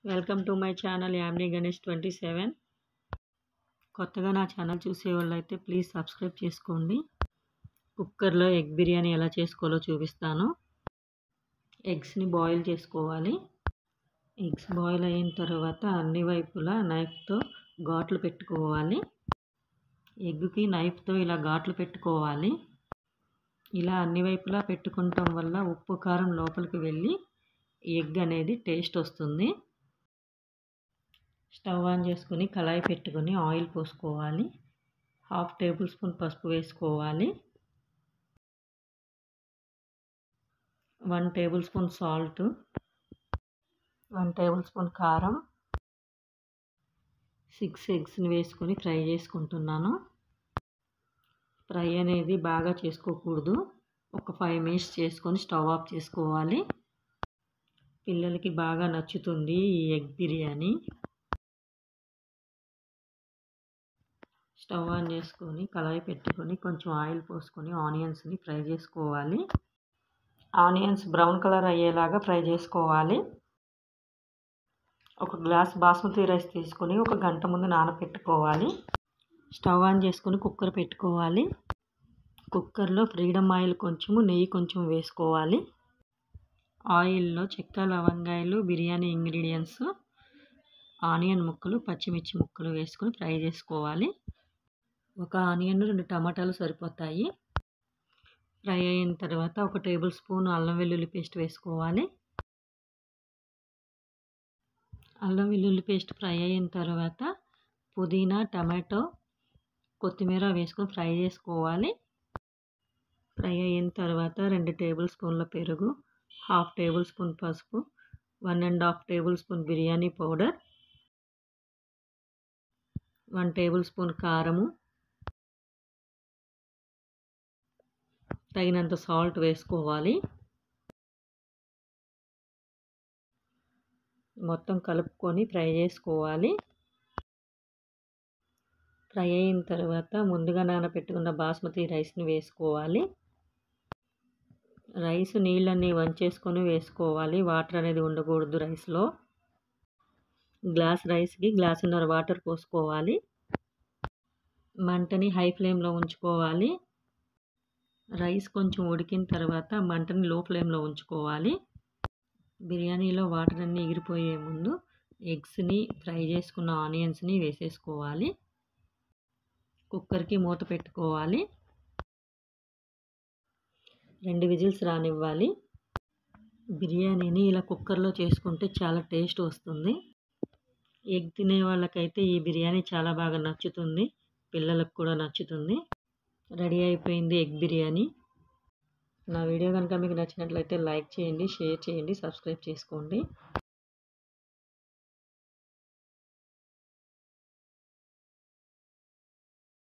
welcome to my channel యామ్ని Ganesh twenty seven కొత్తగా నా ఛానల్ చూసే వాళ్ళు అయితే ప్లీజ్ సబ్స్క్రైబ్ చేసుకోండి కుక్కర్లో ఎగ్ బిర్యానీ ఎలా చేసుకోవాలో చూపిస్తాను ఎగ్స్ని బాయిల్ చేసుకోవాలి ఎగ్స్ బాయిల్ అయిన తర్వాత అన్ని వైపులా నైఫ్తో ఘాట్లు పెట్టుకోవాలి ఎగ్కి నైఫ్తో ఇలా ఘాట్లు పెట్టుకోవాలి ఇలా అన్ని వైపులా పెట్టుకోవటం వల్ల ఉప్పు కారం లోపలికి వెళ్ళి ఎగ్ అనేది టేస్ట్ వస్తుంది స్టవ్ ఆన్ చేసుకుని కళాయి పెట్టుకొని ఆయిల్ పోసుకోవాలి హాఫ్ టేబుల్ స్పూన్ పసుపు వేసుకోవాలి one tablespoon salt one tablespoon కారం సిక్స్ ఎగ్స్ని వేసుకొని ఫ్రై చేసుకుంటున్నాను ఫ్రై అనేది బాగా చేసుకోకూడదు ఒక ఫైవ్ మినిట్స్ చేసుకొని స్టవ్ ఆఫ్ చేసుకోవాలి పిల్లలకి బాగా నచ్చుతుంది ఈ ఎగ్ బిర్యానీ స్టవ్ ఆన్ చేసుకొని కళాయి పెట్టుకొని కొంచెం ఆయిల్ పోసుకొని ఆనియన్స్ని ఫ్రై చేసుకోవాలి ఆనియన్స్ బ్రౌన్ కలర్ అయ్యేలాగా ఫ్రై చేసుకోవాలి ఒక గ్లాస్ బాస్మతి రైస్ తీసుకొని ఒక గంట ముందు నానబెట్టుకోవాలి స్టవ్ ఆన్ చేసుకొని కుక్కర్ పెట్టుకోవాలి కుక్కర్లో ఫ్రీడమ్ ఆయిల్ కొంచెము నెయ్యి కొంచెం వేసుకోవాలి ఆయిల్లో చెక్క లవంగాయలు బిర్యానీ ఇంగ్రీడియంట్స్ ఆనియన్ ముక్కలు పచ్చిమిర్చి ముక్కలు వేసుకొని ఫ్రై చేసుకోవాలి ఒక ఆనియన్ రెండు టమాటాలు సరిపోతాయి ఫ్రై అయిన తర్వాత ఒక టేబుల్ స్పూన్ అల్లం వెల్లుల్లి పేస్ట్ వేసుకోవాలి అల్లం వెల్లుల్లి పేస్ట్ ఫ్రై అయిన తర్వాత పుదీనా టమాటో కొత్తిమీర వేసుకొని ఫ్రై చేసుకోవాలి ఫ్రై అయిన తర్వాత రెండు టేబుల్ స్పూన్ల పెరుగు హాఫ్ టేబుల్ స్పూన్ పసుపు one and half tablespoon biryani powder one tablespoon కారము తగినంత సాల్ట్ వేసుకోవాలి మొత్తం కలుపుకొని ఫ్రై చేసుకోవాలి ఫ్రై అయిన తర్వాత ముందుగా నానబెట్టుకున్న బాస్మతి రైస్ని వేసుకోవాలి రైస్ నీళ్ళన్నీ వంచేసుకొని వేసుకోవాలి వాటర్ అనేది ఉండకూడదు రైస్లో గ్లాస్ రైస్కి గ్లాసున్నర వాటర్ పోసుకోవాలి మంటని హై ఫ్లేమ్లో ఉంచుకోవాలి రైస్ కొంచెం ఉడికిన తర్వాత మంటని లో ఫ్లేమ్లో ఉంచుకోవాలి బిర్యానీలో వాటర్ అన్నీ ఎగిరిపోయే ముందు ఎగ్స్ని ఫ్రై చేసుకున్న ఆనియన్స్ని వేసేసుకోవాలి కుక్కర్కి మూత పెట్టుకోవాలి రెండు విజిల్స్ రానివ్వాలి బిర్యానీని ఇలా కుక్కర్లో చేసుకుంటే చాలా టేస్ట్ వస్తుంది ఎగ్ తినే వాళ్ళకైతే ఈ బిర్యానీ చాలా బాగా నచ్చుతుంది పిల్లలకు కూడా నచ్చుతుంది రెడీ అయిపోయింది ఎగ్ బిర్యానీ నా వీడియో కనుక మీకు నచ్చినట్లయితే లైక్ చేయండి షేర్ చేయండి సబ్స్క్రైబ్ చేసుకోండి